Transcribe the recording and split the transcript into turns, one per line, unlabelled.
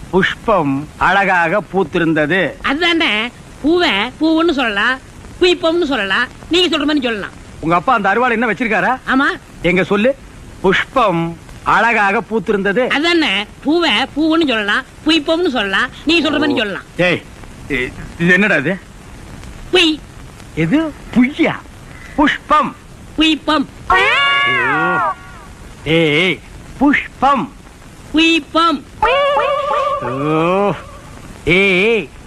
புஷ்பம் அழகாக பூத்திருந்தது
அதுதானே பூவை பூவுன்னு சொல்லலாம் குயிப்பம்னு சொல்லலாம் நீங்க சொல்ற மாதிரி சொல்லலாம்
உங்க அப்பா அந்த அருவாள் என்ன வச்சிருக்காரா
ஆமா
எங்க சொல்லு புஷ்பம் அழகாக பூத்திருந்தது
அதானே பூவை பூவுன்னு சொல்லலாம் குயிப்பம்னு சொல்லலாம் நீங்க சொல்ற மாதிரி சொல்லலாம்
ஏய் இ- இது என்னடா இது
குய்
எது புய்யா புஷ்பம்
குயிப்பம்
ஏய் புஷ்பம்
குயிப்பம்
ஓ ஏய்